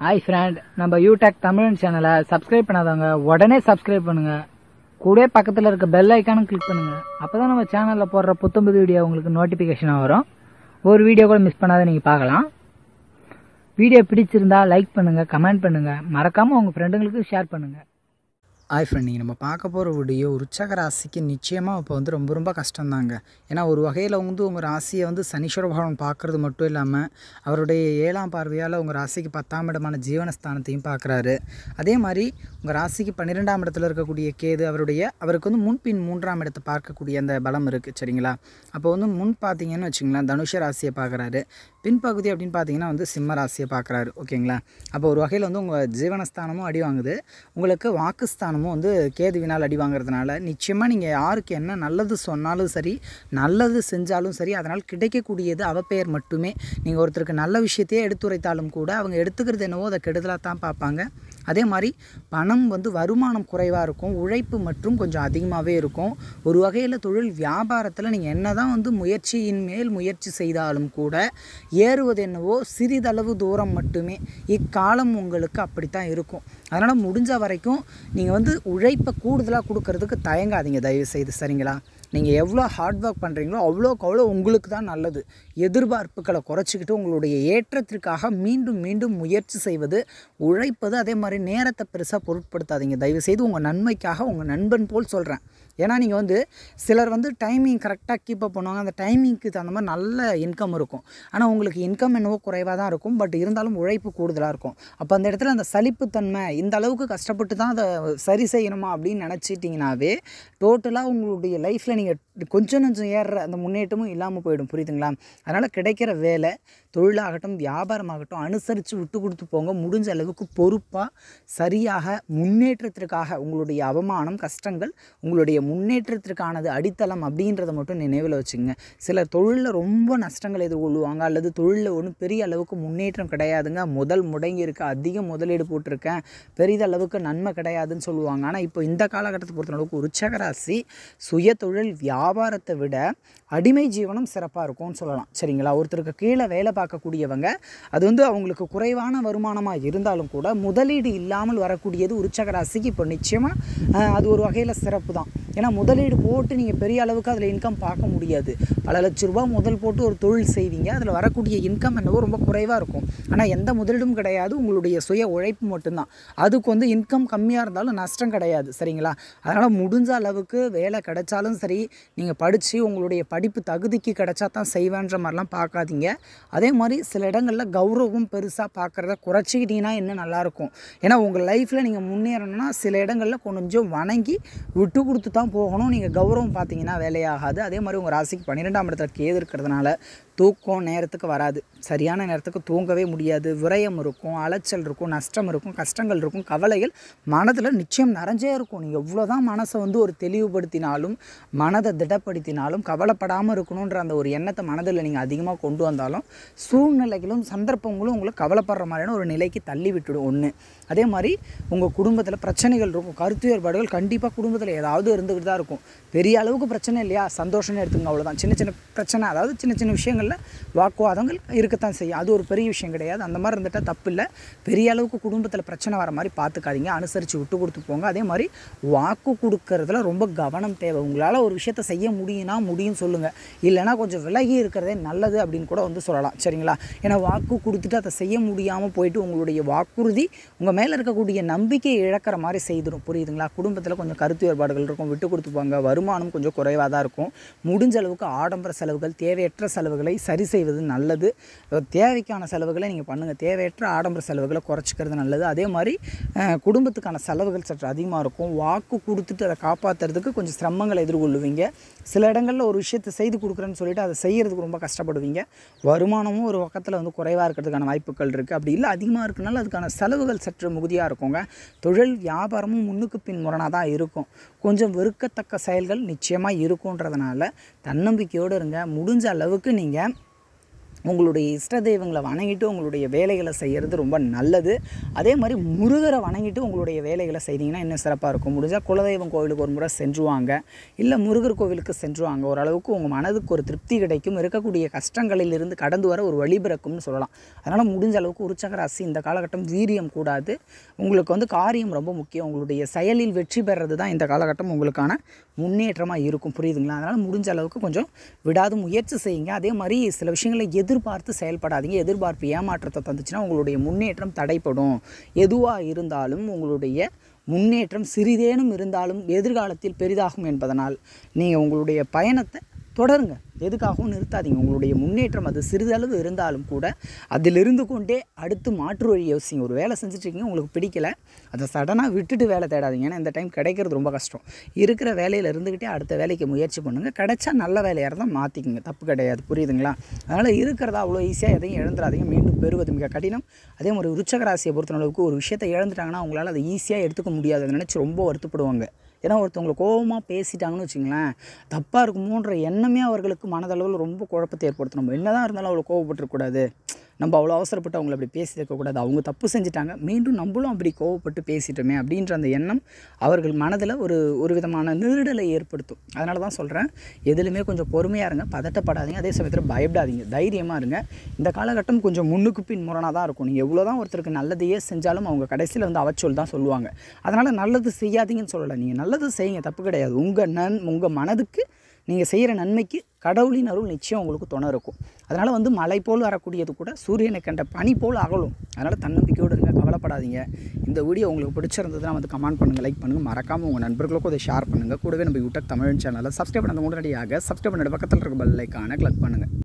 hi friend நம்ம யூடெக் தமிழ் சேனலை subscribe பண்ணாதவங்க உடனே சப்ஸ்கிரைப் பண்ணுங்க கூடவே பக்கத்தில் இருக்க பெல் ஐக்கானும் கிளிக் பண்ணுங்க அப்பதான் நம்ம சேனலில் போடுற புத்தம்புது வீடியோ உங்களுக்கு நோட்டிஃபிகேஷனாக வரும் ஒரு வீடியோ கூட மிஸ் பண்ணாத நீங்கள் பார்க்கலாம் வீடியோ பிடிச்சிருந்தா லைக் பண்ணுங்க கமெண்ட் பண்ணுங்க மறக்காம உங்க ஃப்ரெண்டுங்களுக்கு ஷேர் பண்ணுங்க ஹாய் ஃப்ரெண்ட் நீங்கள் நம்ம பார்க்க போகிற வீடியோ உற்சக ராசிக்கு நிச்சயமாக இப்போ வந்து ரொம்ப ரொம்ப கஷ்டம்தாங்க ஏன்னா ஒரு வகையில் வந்து உங்கள் ராசியை வந்து சனீஸ்வர பகவான் பார்க்குறது மட்டும் இல்லாமல் அவருடைய ஏழாம் பார்வையால் உங்கள் ராசிக்கு பத்தாம் இடமான ஜீவனஸ்தானத்தையும் பார்க்குறாரு அதே மாதிரி உங்கள் ராசிக்கு பன்னிரெண்டாம் இடத்துல இருக்கக்கூடிய கேது அவருடைய அவருக்கு வந்து முன்பின் மூன்றாம் இடத்தை பார்க்கக்கூடிய அந்த பலம் இருக்குது சரிங்களா அப்போ வந்து முன் பார்த்தீங்கன்னு வச்சுங்களேன் தனுஷ ராசியை பார்க்குறாரு பின்பகுதி அப்படின்னு பார்த்தீங்கன்னா வந்து சிம்ம ராசியை பார்க்குறாரு ஓகேங்களா அப்போ ஒரு வகையில் வந்து உங்கள் ஜீவனஸ்தானமும் அடி வாங்குது உங்களுக்கு வாக்குஸ்தானமும் வந்து கேதுவினால் அடி வாங்குறதுனால நிச்சயமாக நீங்கள் யாருக்கு என்ன நல்லது சொன்னாலும் சரி நல்லது செஞ்சாலும் சரி அதனால் கிடைக்கக்கூடியது அவப்பெயர் மட்டுமே நீங்கள் ஒருத்தருக்கு நல்ல விஷயத்தையே எடுத்துரைத்தாலும் கூட அவங்க எடுத்துக்கிறது என்னவோ அதை கெடுதலாக தான் பார்ப்பாங்க அதே மாதிரி பணம் வந்து வருமானம் குறைவாக இருக்கும் உழைப்பு மற்றும் கொஞ்சம் அதிகமாகவே இருக்கும் ஒரு வகையில் தொழில் வியாபாரத்தில் நீங்கள் என்ன தான் வந்து முயற்சியின் மேல் முயற்சி செய்தாலும் கூட ஏறுவது என்னவோ சிறிதளவு தூரம் மட்டுமே இக்காலம் உங்களுக்கு அப்படித்தான் இருக்கும் அதனால் முடிஞ்ச வரைக்கும் நீங்கள் வந்து உழைப்பை கூடுதலாக கொடுக்கறதுக்கு தயங்காதீங்க தயவு செய்து சரிங்களா நீங்கள் எவ்வளோ ஹார்ட் ஒர்க் பண்ணுறீங்களோ அவ்வளோக்கு அவ்வளோ உங்களுக்கு தான் நல்லது எதிர்பார்ப்புகளை குறைச்சிக்கிட்டு உங்களுடைய ஏற்றத்திற்காக மீண்டும் மீண்டும் முயற்சி செய்வது உழைப்பது அதே மாதிரி நேரத்தை பெருசாக பொருட்படுத்தாதீங்க தயவு செய்து உங்கள் நன்மைக்காக உங்கள் நண்பன் போல் சொல்கிறேன் ஏன்னா நீங்கள் வந்து சிலர் வந்து டைமிங் கரெக்டாக கீப் அப் பண்ணுவாங்க அந்த டைமிங்க்கு தகுந்த மாதிரி நல்ல இன்கம் இருக்கும் ஆனால் உங்களுக்கு இன்கம் என்னவோ குறைவாக தான் இருக்கும் பட் இருந்தாலும் உழைப்பு கூடுதலாக இருக்கும் அப்போ அந்த இடத்துல அந்த சலிப்புத்தன்மை இந்த அளவுக்கு கஷ்டப்பட்டு தான் அதை சரி செய்யணுமா அப்படின்னு நினச்சிட்டிங்கனாவே டோட்டலாக உங்களுடைய லைஃப்பில் நீங்கள் கொஞ்சம் கொஞ்சம் ஏறுற அந்த முன்னேற்றமும் இல்லாமல் போயிடும் புரியுதுங்களா அதனால் கிடைக்கிற வேலை தொழிலாகட்டும் வியாபாரமாகட்டும் அனுசரித்து விட்டு கொடுத்து போங்க முடிஞ்ச அளவுக்கு பொறுப்பாக சரியாக முன்னேற்றத்திற்காக உங்களுடைய அவமானம் கஷ்டங்கள் உங்களுடைய முன்னேற்றத்திற்கானது அடித்தளம் அப்படின்றத மட்டும் நினைவில் வச்சுங்க சிலர் தொழிலில் ரொம்ப நஷ்டங்கள் எதிர்கொள்ளுவாங்க அல்லது தொழிலில் ஒன்றும் பெரிய அளவுக்கு முன்னேற்றம் கிடையாதுங்க முதல் முடங்கி இருக்கு அதிக முதலீடு போட்டிருக்கேன் பெரிதளவுக்கு நன்மை கிடையாதுன்னு சொல்லுவாங்க ஆனால் இப்போ இந்த காலகட்டத்தை பொறுத்தளவுக்கு உற்சக ராசி சுய தொழில் வியாபாரத்தை விட அடிமை ஜீவனம் சிறப்பாக இருக்கும்னு சொல்லலாம் சரிங்களா ஒருத்தருக்கு கீழே வேலை பார்க்கக்கூடியவங்க அது வந்து அவங்களுக்கு குறைவான வருமானமாக இருந்தாலும் கூட முதலீடு இல்லாமல் வரக்கூடியது உற்சக ராசிக்கு இப்போ நிச்சயமாக அது ஒரு வகையில் சிறப்பு தான் ஏன்னா முதலீடு போட்டு நீங்கள் பெரிய அளவுக்கு அதில் இன்கம் பார்க்க முடியாது பல லட்ச ரூபா முதல் போட்டு ஒரு தொழில் செய்வீங்க அதில் வரக்கூடிய இன்கம் என்னவோ ரொம்ப குறைவாக இருக்கும் ஆனால் எந்த முதலீடும் கிடையாது உங்களுடைய சுய உழைப்பு மட்டும்தான் அதுக்கு வந்து இன்கம் கம்மியாக இருந்தாலும் நஷ்டம் கிடையாது சரிங்களா அதனால் முடிஞ்ச அளவுக்கு வேலை கிடைச்சாலும் சரி நீங்கள் படித்து உங்களுடைய படிப்பு தகுதிக்கு கிடைச்சா தான் செய்வேன்ற மாதிரிலாம் பார்க்காதீங்க அதே மாதிரி சில இடங்களில் கௌரவம் பெருசாக பார்க்குறத குறைச்சிக்கிட்டிங்கன்னா இன்னும் நல்லாயிருக்கும் ஏன்னா உங்கள் லைஃப்பில் நீங்கள் முன்னேறணும்னா சில இடங்களில் கொஞ்சம் வணங்கி விட்டு கொடுத்து தான் போகணும் நீங்கள் கௌரவம் பார்த்தீங்கன்னா வேலையாகாது அதே மாதிரி உங்கள் ராசிக்கு பன்னிரெண்டாம் இடத்துல கேது இருக்கிறதுனால தூக்கம் நேரத்துக்கு வராது சரியான நேரத்துக்கு தூங்கவே முடியாது விரயம் இருக்கும் அலைச்சல் இருக்கும் நஷ்டம் இருக்கும் கஷ்டங்கள் இருக்கும் கவலைகள் மனதில் நிச்சயம் நிறைஞ்சே இருக்கும் நீங்கள் எவ்வளோ தான் மனசை வந்து ஒரு தெளிவுபடுத்தினாலும் மனதை திடப்படுத்தினாலும் கவலைப்படாமல் இருக்கணுன்ற அந்த ஒரு எண்ணத்தை மனதில் நீங்கள் அதிகமாக கொண்டு வந்தாலும் சூழ்நிலைகளும் சந்தர்ப்பங்களும் உங்களை கவலைப்படுற மாதிரியான ஒரு நிலைக்கு தள்ளி விட்டுடும் ஒன்று அதே மாதிரி உங்கள் குடும்பத்தில் பிரச்சனைகள் இருக்கும் கருத்து வேறுபாடுகள் கண்டிப்பாக குடும்பத்தில் ஏதாவது இருந்துக்கிட்டு தான் இருக்கும் பெரிய அளவுக்கு பிரச்சனை இல்லையா சந்தோஷம்னு எடுத்துங்க அவ்வளோதான் சின்ன சின்ன பிரச்சனை அதாவது சின்ன சின்ன விஷயங்களில் வாக்குவாதங்கள் இருக்கத்தான் செய்யும் அது ஒரு பெரிய விஷயம் கிடையாது அந்த மாதிரி இருந்துட்டால் தப்பு இல்லை பெரிய அளவுக்கு குடும்பத்தில் பிரச்சனை வர மாதிரி பார்த்துக்காதீங்க அனுசரித்து விட்டு கொடுத்து போங்க அதே மாதிரி வாக்கு கொடுக்கறதுல ரொம்ப கவனம் தேவை உங்களால் ஒரு விஷயத்தை செய்ய முடியும்னா முடியும் சொல்லுங்கள் இல்லைனா கொஞ்சம் விலகி இருக்கிறதே நல்லது அப்படின்னு கூட வந்து சொல்லலாம் சரிங்களா ஏன்னா வாக்கு கொடுத்துட்டு அதை செய்ய முடியாமல் போயிட்டு உங்களுடைய வாக்குறுதி உங்கள் மேலே இருக்கக்கூடிய நம்பிக்கையை இழக்கிற மாதிரி செய்திடும் புரியுதுங்களா குடும்பத்தில் கொஞ்சம் கருத்து வேறுபாடுகள் இருக்கும் விட்டு கொடுத்துப்பாங்க வருமானம் கொஞ்சம் குறைவாக தான் இருக்கும் முடிஞ்ச அளவுக்கு ஆடம்பர செலவுகள் தேவையற்ற செலவுகளை சரி செய்வது நல்லது தேவைக்கான செலவுகளை நீங்கள் பண்ணுங்கள் தேவையற்ற ஆடம்பர செலவுகளை குறைச்சிக்கிறது நல்லது அதே மாதிரி அஹ், குடும்பத்துக்கான செலவுகள் சற்று அதிகமாக இருக்கும் வாக்கு கொடுத்துட்டு அதை காப்பாற்றுறதுக்கு கொஞ்சம் சிரமங்களை எதிர்கொள்ளுவீங்க சில இடங்களில் ஒரு விஷயத்தை செய்து கொடுக்குறேன்னு சொல்லிட்டு அதை செய்கிறதுக்கு ரொம்ப கஷ்டப்படுவீங்க வருமானமும் ஒரு பக்கத்தில் வந்து குறைவாக இருக்கிறதுக்கான வாய்ப்புகள் இருக்குது அப்படி இல்லை அதிகமாக இருக்கனால அதுக்கான செலவுகள் சற்று மிகுதியாக இருக்குங்க தொழில் வியாபாரமும் முன்னுக்கு பின் முரணாக தான் இருக்கும் கொஞ்சம் வெறுக்கத்தக்க செயல்கள் நிச்சயமாக இருக்குன்றதுனால தன்னம்பிக்கையோடு இருங்க முடிஞ்ச அளவுக்கு நீங்கள் உங்களுடைய இஷ்ட தெய்வங்களை வணங்கிட்டு உங்களுடைய வேலைகளை செய்கிறது ரொம்ப நல்லது அதே மாதிரி முருகரை வணங்கிட்டு உங்களுடைய வேலைகளை செய்தீங்கன்னா இன்னும் சிறப்பாக இருக்கும் முடிஞ்சால் குலதெய்வம் கோவிலுக்கு ஒரு முறை சென்றுவாங்க இல்லை முருகர் கோவிலுக்கு சென்றுவாங்க ஓரளவுக்கு உங்கள் மனதுக்கு ஒரு திருப்தி கிடைக்கும் இருக்கக்கூடிய கஷ்டங்களிலிருந்து கடந்து வர ஒரு வழி பிறக்கும்னு சொல்லலாம் அதனால் முடிஞ்ச அளவுக்கு உற்சக ராசி இந்த காலகட்டம் வீரியம் கூடாது உங்களுக்கு வந்து காரியம் ரொம்ப முக்கியம் உங்களுடைய செயலில் வெற்றி பெறது தான் இந்த காலகட்டம் உங்களுக்கான முன்னேற்றமாக இருக்கும் புரியுதுங்களா அதனால் முடிஞ்ச அளவுக்கு கொஞ்சம் விடாது முயற்சி செய்யுங்க அதே மாதிரி சில விஷயங்களை எதிர்பார்த்து செயல்படாதீங்க எதிர்பார்ப்பு ஏமாற்றத்தை தந்துச்சுன்னா உங்களுடைய முன்னேற்றம் தடைப்படும் எதுவாக இருந்தாலும் உங்களுடைய முன்னேற்றம் சிறிதேனும் இருந்தாலும் எதிர்காலத்தில் பெரிதாகும் என்பதனால் நீங்கள் உங்களுடைய பயணத்தை தொடருங்க எதுக்காகவும் நிறுத்தாதீங்க உங்களுடைய முன்னேற்றம் அது சிறிதளவு இருந்தாலும் கூட அதிலிருந்து கொண்டே அடுத்து மாற்று வழி யோசிங்க ஒரு வேலை செஞ்சுட்ருக்கீங்க உங்களுக்கு பிடிக்கல அதை சடனாக விட்டுட்டு வேலை தேடாதீங்க ஏன்னா இந்த டைம் கிடைக்கிறது ரொம்ப கஷ்டம் இருக்கிற வேலையில் இருந்துக்கிட்டே அடுத்த வேலைக்கு முயற்சி பண்ணுங்கள் கிடைச்சா நல்ல வேலையாக இருந்தால் மாற்றிக்கோங்க தப்பு கிடையாது புரியுதுங்களா அதனால் இருக்கிறதா அவ்வளோ ஈஸியாக எதையும் இழந்துடாதீங்க மீண்டும் பெறுவது மிக கடினம் அதே மாதிரி விருச்சக ராசியை பொறுத்த அளவுக்கு ஒரு விஷயத்தை இழந்துட்டாங்கன்னா அவங்களால அதை ஈஸியாக எடுத்துக்க முடியாது அதை நினச்சி ரொம்ப வருத்தப்படுவாங்க ஏன்னா ஒருத்தவங்களை கோபமாக பேசிட்டாங்கன்னு வச்சுங்களேன் தப்பாக இருக்குமோன்ற எண்ணமே அவர்களுக்கு மனதளவில் ரொம்ப குழப்பத்தை ஏற்படுத்தும் நம்ம என்னதான் இருந்தாலும் அவ்வளோ கோவப்பட்டுருக்கூடாது நம்ம அவ்வளோ அவசரப்பட்டு அவங்கள அப்படி பேசி இருக்கக்கூடாது அவங்க தப்பு செஞ்சுட்டாங்க மீண்டும் நம்மளும் அப்படி கோவப்பட்டு பேசிட்டோமே அப்படின்ற அந்த எண்ணம் அவர்கள் மனதில் ஒரு ஒரு விதமான நெருடலை ஏற்படுத்தும் அதனால தான் சொல்கிறேன் எதுலையுமே கொஞ்சம் பொறுமையாக இருங்க பதட்டப்படாதீங்க அதே சமயத்தில் பயப்படாதீங்க தைரியமாக இருங்க இந்த காலகட்டம் கொஞ்சம் முன்னுக்கு பின் முரணாக தான் இருக்கும் நீங்கள் எவ்வளோ தான் ஒருத்தருக்கு நல்லதையே செஞ்சாலும் அவங்க கடைசியில் வந்து அவச்சொல் தான் சொல்லுவாங்க அதனால் நல்லது செய்யாதீங்கன்னு சொல்லலை நீங்கள் நல்லது செய்யுங்க தப்பு கிடையாது உங்கள் நன் உங்கள் மனதுக்கு நீங்கள் செய்கிற நன்மைக்கு கடவுளின் அருள் நிச்சயம் உங்களுக்கு துணை இருக்கும் அதனால் வந்து மலை போல் வரக்கூடியது கூட சூரியனை கண்ட பனி போல் அகலும் அதனால் தன்னம்பிக்கையோடு இருங்க கவலைப்படாதீங்க இந்த வீடியோ உங்களுக்கு பிடிச்சிருந்ததுன்னா வந்து கமெண்ட் பண்ணுங்கள் லைக் பண்ணுங்கள் மறக்காமல் உங்கள் நண்பர்களுக்கும் அதை ஷேர் பண்ணுங்கள் கூடவே நம்ம யூடியூப் தமிழ் சேனலை சப்ஸ்கிரைப் பண்ண முன்னாடியாக சப்ஸ்கிரைப் பண்ணிட்டு பக்கத்தில் இருக்க பெல் ஐக்கானை கிளிக் பண்ணுங்கள்